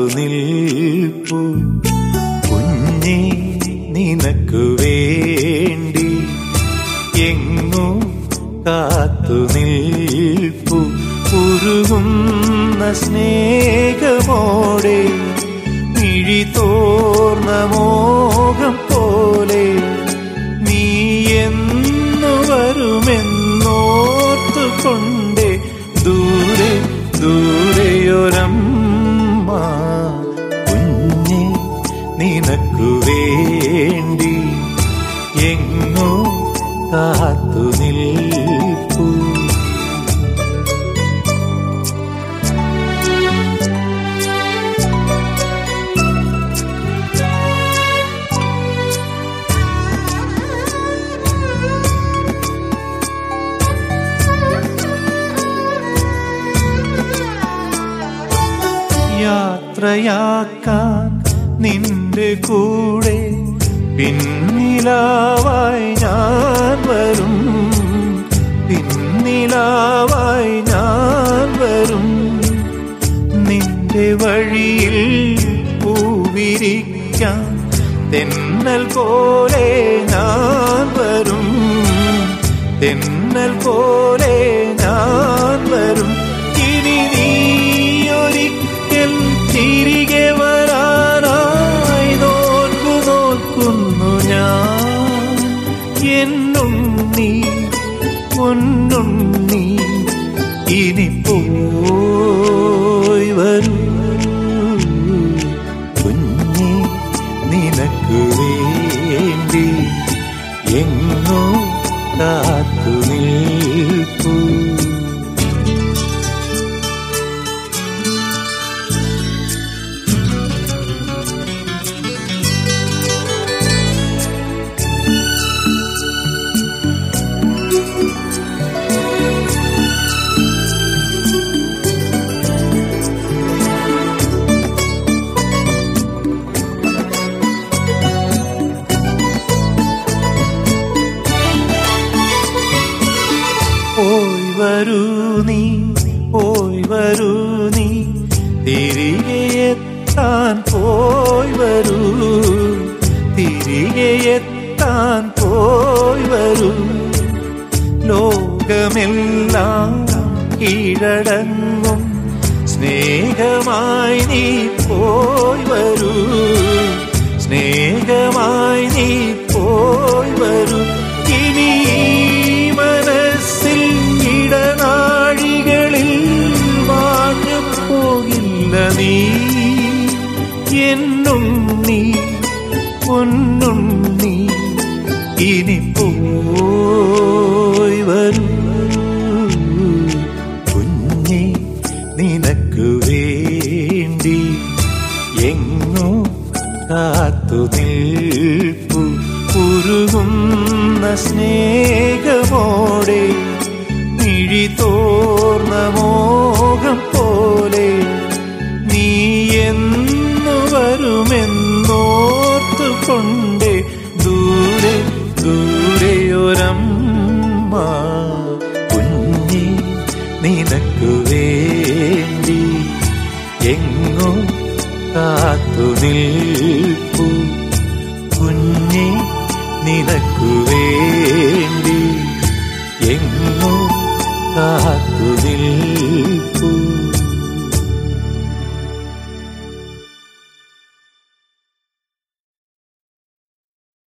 നിൽപ്പു കുഞ്ഞേ നിനക്കു വേണ്ടി എങ്ങോ കാത്തു നിൽപ്പു ഉരുകുന്ന സ്നേഹമോടെ മിഴി തോർന്ന മോഹം പോലെ നീ എന്നു വരുമെന്നോർത്തുകൊണ്ടേ ദൂരെ ദൂരെയൊരമ്മ കുഞ്ഞെ നിനക്കു വേണ്ടി എങ്ങോ കാത്തു നിൽപ്പൂ യാത്രയാക്കാൻ നിന്റെ കൂടെ പിന്നിലാവായി ഞാൻ വരും പിന്നിലാവായി ഞാൻ വരും നിന്റെ വഴിയിൽ പൂവിരിക്കാൻ തെന്നൽ പോലെ ഞാൻ വരും തെന്നൽ പോലെ ഞാൻ വരും ഇനി നീ ഒരിക്കൽ തിരികെ വരാനായി നോക്കു നോക്കുന്നു ഞാൻ എന്നുണ്ണി പൊന്നുണ്ണി ഇനി പോയി വരൂ കുഞ്ഞെ നിനക്ക് വേണ്ടി എങ്ങോ കാത്തു നിൽപ്പൂ പോയി വരൂ നീ പോയി വരൂ നീ തിരികെ എത്താൻ പോയി വരൂ തിരികെ എത്താൻ പോയി വരൂ ലോകമെല്ലാം കീഴടങ്ങും സ്നേഹമായി നീ പോയി വരൂ സ്നേഹമായി നീ പോയി വരൂ ഇനി ഈ മനസ്സിൽ ഇടനാഴികളിൽ വാഞ്ഞു പോകില്ല നീ എന്നുണ്ണി പൊന്നുണ്ണി ഇനി പോയി വരൂ കുഞ്ഞെ നിനക്കു വേണ്ടി എങ്ങോ കാത്തു നിൽപ്പു ഉരുകുന്ന സ്നേഹമോടെ മിഴി തോർന്ന മോഹം പോലെ നീ എന്നു വരുമെന്നോർത്തുകൊണ്ടേ ദൂരെ ദൂരെയൊരമ്മ കുഞ്ഞി നിനക്കു വേണ്ടി എങ്ങോ കാത്തു നിൽപ്പു കുഞ്ഞി നിനക്കു വേണ്ടി എങ്ങോ കാത്തു